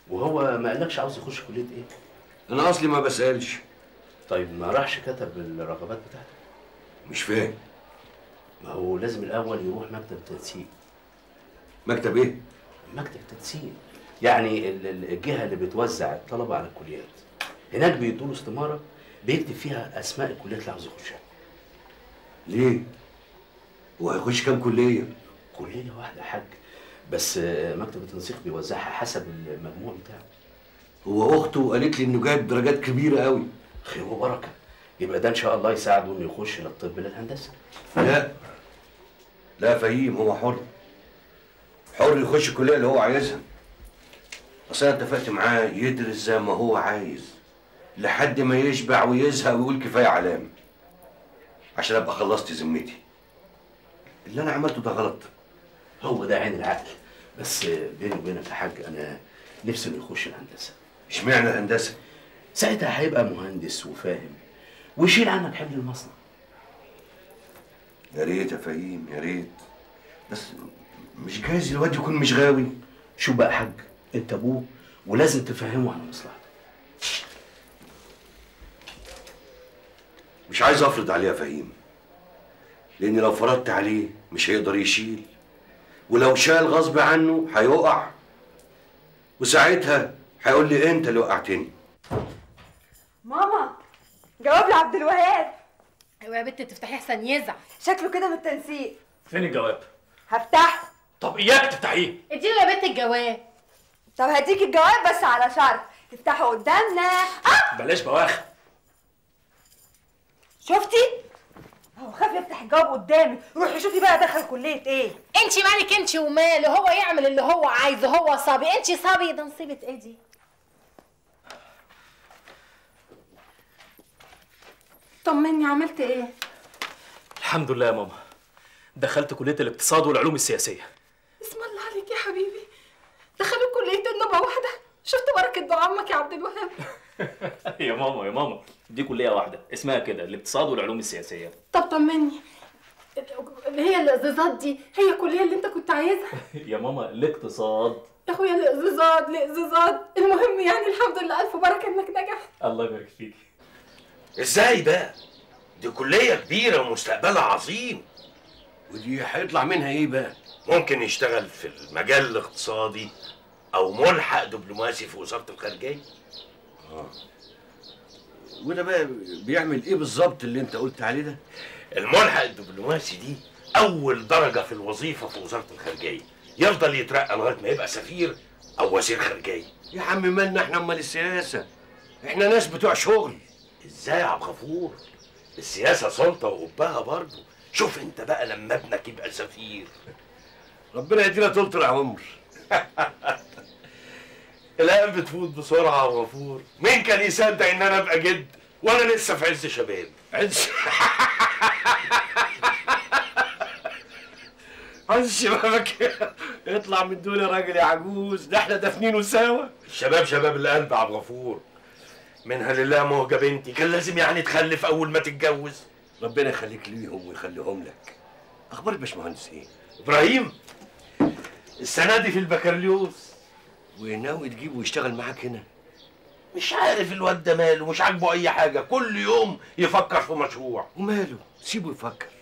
وهو ما قالكش عاوز يخش كليه ايه انا اصلي ما بسالش طيب ما راحش كتب الرغبات بتاعته مش فاهم ما هو لازم الاول يروح مكتب تنسيق مكتب ايه مكتب تنسيق يعني ال- ال- الجهه اللي بتوزع الطلبه على الكليات هناك بيدوا له استماره بيكتب فيها اسماء الكليات اللي عاوز يخشها ليه هو هيخش كام كليه كليه واحده يا حاج بس آه، مكتب التنسيق بيوزعها حسب المجموع بتاعه هو اخته قالت لي انه جايب درجات كبيره قوي خير وبركه يبقى ده ان شاء الله يساعده انه يخش للطب للهندسه لا لا فهيم هو حر حر يخش الكليه اللي هو عايزها اصل انا اتفقت معاه يدرس زي ما هو عايز لحد ما يشبع ويزهق ويقول كفايه علام عشان ابقى خلصت ذمتي اللي انا عملته ده غلط هو ده عين العقل بس آه، بيني وبينك يا حاج انا نفسي انه يخش الهندسه اشمعنى هندسه ساعتها هيبقى مهندس وفاهم ويشيل عنك حمل المصنع يا ريت يا فهيم يا ريت بس مش جايز الواد يكون مش غاوي شوف بقى يا حاج انت ابوه ولازم تفهمه على مصلحته مش عايز افرض عليه يا فهيم لان لو فرضت عليه مش هيقدر يشيل ولو شال غصب عنه هيقع وساعتها هيقول لي انت اللي وقعتني ماما جواب لعبد الوهاب ايوه يا بنت تفتحي احسن يزعل شكله كده من التنسيق فين الجواب؟ هفتحه طب اياك تفتحيه اديله يا بنت الجواب طب هديك الجواب بس على شرط تفتحه قدامنا اه بلاش بواخر شفتي هو خاف يفتح الجواب قدامي روحي شوفي بقى دخل كليه ايه انت مالك انت وماله هو يعمل اللي هو عايزه هو صبي انت صبي ده نصيبه ايه دي طمني عملت ايه الحمد لله يا ماما دخلت كليه الاقتصاد والعلوم السياسيه اسم الله عليك يا حبيبي دخلوا كلية النوبة واحدة شفت بركة دعاء عمك يا عبد الوهاب يا ماما يا ماما دي كليه واحده اسمها كده الاقتصاد والعلوم السياسيه طب طمني اللي هي الازازات دي هي الكلية اللي انت كنت عايزها يا ماما الاقتصاد يا اخويا الازازات الازازات المهم يعني الحمد لله الف بركة انك نجحت الله يبارك فيك ازاي بقى دي كلية كبيرة ومستقبلها عظيم ودي هيطلع منها ايه بقى ممكن يشتغل في المجال الاقتصادي او ملحق دبلوماسي في وزارة الخارجية وده بقى بيعمل ايه بالظبط اللي انت قلت عليه ده الملحق الدبلوماسي دي اول درجة في الوظيفة في وزارة الخارجية يفضل يترقى لغاية ما يبقى سفير او وزير خارجية يا عم مالنا احنا امال السياسه احنا ناس بتوع شغل ازاي يا عبد الغفور السياسة سلطة وقبها برضه شوف انت بقى لما ابنك يبقى سفير ربنا يدينا طول العمر الايام بتفوت بسرعة يا غفور مين كان يصدق ان انا ابقى جد وانا لسه في عز شباب عز عز شبابك اطلع من دول يا راجل يا عجوز ده احنا دافنينه سوا الشباب شباب القلب يا عبد الغفور منها لله موجة بنتي كان لازم يعني تخلف اول ما تتجوز ربنا يخليك ليهم ويخليهم لك اخبار الباشمهندس ايه ابراهيم السنة دي في البكالوريوس وناوي تجيبه يشتغل معاك هنا مش عارف الواد ده ماله مش عاجبه اي حاجة كل يوم يفكر في مشروع وماله سيبه يفكر